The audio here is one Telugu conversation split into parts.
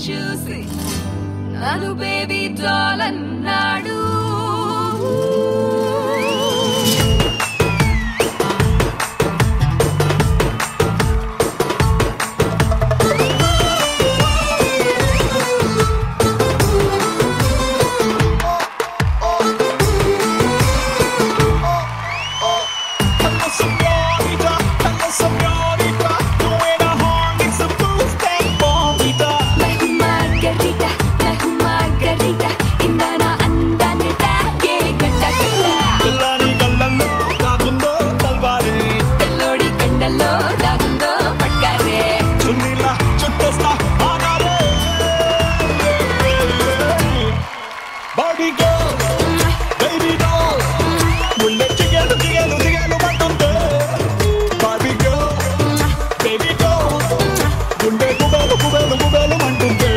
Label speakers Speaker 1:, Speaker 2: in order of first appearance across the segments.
Speaker 1: చూసి నన్ను బేబీ డాల్ అన్నాడు
Speaker 2: Hello, señorita. Hello, señorita. No era harm, it's a birthday bonita.
Speaker 1: मैं हूँ मार्गरीटा मैं हूँ मार्गरीटा ఇందాన అందాన్ని తాగే గడ్డ గడ్డ
Speaker 2: పిల్లని కళ్ళల్లో కాకుందో తల్వారే
Speaker 1: పిల్లోడి కండల్లో దాగుందో పట్టారే
Speaker 2: చున్నీలా చుట్టేస్తా ఆగారే బాడీ గర్ల్ బేబీ డాల్ ముళ్ళే జిగేలు జిగేలు జిగేలు అంటుంటే బాడీ గర్ల్ బేబీ డాల్ గుండె కుబేలు కుబేలు కుబేలు అంటుంటే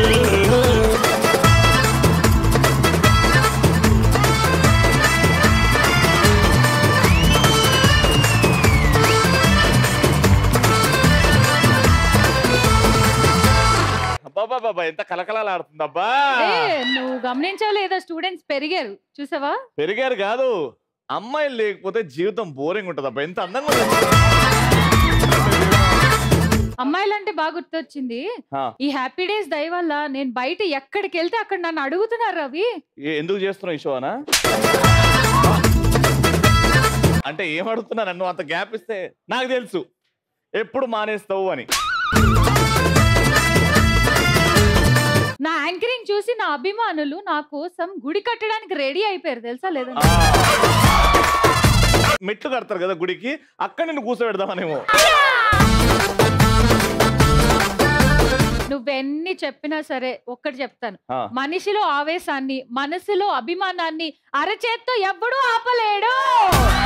Speaker 3: అబ్బా బాబా ఎంత కలకలాడుతుందబ్బా
Speaker 4: ఏ, నువ్వు గమనించావు లేదా స్టూడెంట్స్ పెరిగారు చూసావా
Speaker 3: పెరిగారు కాదు అమ్మాయిలు లేకపోతే జీవితం బోరింగ్ ఉంటుంది అబ్బా ఎంత అందంగా ఉంది
Speaker 4: అమ్మాయిలంటే బాగా గుర్తొచ్చింది
Speaker 3: ఆ,
Speaker 4: ఈ హ్యాపీ డేస్ దయ వల్ల నేను బయట ఎక్కడికి వెళ్తే అక్కడ నన్ను అడుగుతున్నారు రవి
Speaker 3: ఏ- ఎందుకు చేస్తున్నావు ఈ షో అనా అంటే ఏం అడుగుతున్నా నన్ను అంత గ్యాప్ ఇస్తే నాకు తెలుసు ఎప్పుడు మానేస్తావు అని
Speaker 4: నా యాంకరింగ్ చూసి నా అభిమానులు నా కోసం గుడి కట్టడానికి రెడీ అయిపోయారు తెలుసా లేదా
Speaker 3: ఆ. మెట్లు కడతారు కదా గుడికి అక్కడ నేను కూర్చోబెడదామనేమో
Speaker 4: నువ్వెన్ని చెప్పినా సరే ఒక్కటి చెప్తాను
Speaker 3: ఆ.
Speaker 4: మనిషిలో ఆవేశాన్ని మనసులో అభిమానాన్ని అరచేత్తో ఎవ్వడూ ఆపలేడు